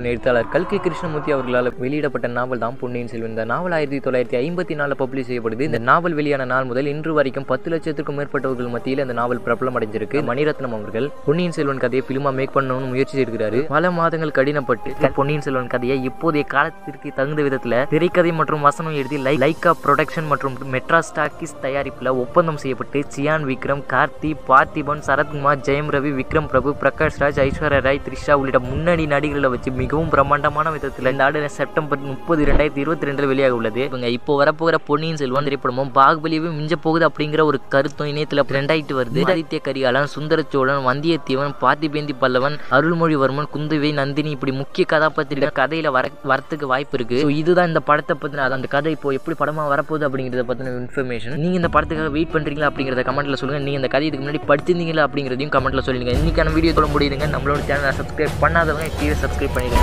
எழுத்தாளர் கல்கி கிருஷ்ணமூர்த்தி அவர்களால் வெளியிடப்பட்ட நாவல் தான் பொன்னியின் செல்வன் இந்த நாவல் ஆயிரத்தி தொள்ளாயிரத்தி ஐம்பத்தி நாலில் பப்ளிஷ் செய்யப்படுது இந்த நாவல் வெளியான நாள் முதல் இன்று வரைக்கும் பத்து லட்சத்துக்கும் மேற்பட்டவர்கள் மத்தியில் இந்த நாவல் பிரபலம் அடைஞ்சிருக்கு மணிரத்னம் அவர்கள் பொன்னியின் செல்வன் கதையை பிலிமா மேக் பண்ணணும்னு முயற்சி செய்திருக்கிறாரு பல மாதங்கள் கடினப்பட்டு பொன்னியின் செல்வன் கதையை இப்போதைய காலத்திற்கு தகுந்த விதத்தில் திரைக்கதை மற்றும் வசனம் எழுதி லை லைகா ப்ரொடக்ஷன் மற்றும் மெட்ராஸ் டாக்கிஸ் தயாரிப்பில் ஒப்பந்தம் செய்யப்பட்டு சியான் விக்ரம் கார்த்தி பார்த்திபன் சரத்குமார் ஜெயம் ரவி விக்ரம் பிரபு பிரகாஷ் ராஜ் ஐஸ்வர்யா ராய் த்ரிஷா உள்ளிட்ட முன்னணி நடிகர்களை வச்சு மிகவும் பிரம்மாண்டமான விதத்தில் இந்த ஆண்டு செப்டம்பர் முப்பது ரெண்டாயிரத்தி இருபத்தி ரெண்டில் வெளியாக உள்ளது இவங்க இப்போ வரப்போகிற பொன்னியின் செல்வன் திரைப்படமும் பாகுபலியவே மிஞ்ச போகுது அப்படிங்கிற ஒரு கருத்தும் இணையத்தில் ரெண்டாயிட்டு வருது ஆதித்ய கரிகாலன் சுந்தர சோழன் வந்தியத்தேவன் பார்த்திபேந்தி பல்லவன் அருள்மொழிவர்மன் குந்தவை நந்தினி இப்படி முக்கிய கதாபாத்திர கதையில வர வரத்துக்கு வாய்ப்பு இருக்கு So இதுதான் இந்த படத்தை பத்தின அந்த கதை இப்போ எப்படி படமா வரப்போகுது அப்படிங்கிறத பத்தின இன்ஃபர்மேஷன் நீங்க இந்த படத்துக்காக வெயிட் பண்றீங்களா அப்படிங்கிறத கமெண்ட்ல சொல்லுங்க நீங்க இந்த கதை இதுக்கு முன்னாடி படிச்சிருந்தீங்களா அப்படிங்கிறதையும் கமெண்ட்ல சொல்லுங்க இன்னைக்கான வீடியோ தொட முடியுதுங்க நம்மளோட சேனலை சப்ஸ்கிரைப் பண்ணாதவங்க கீழே சப்ஸ்கிரைப் பண்ணிடுங்க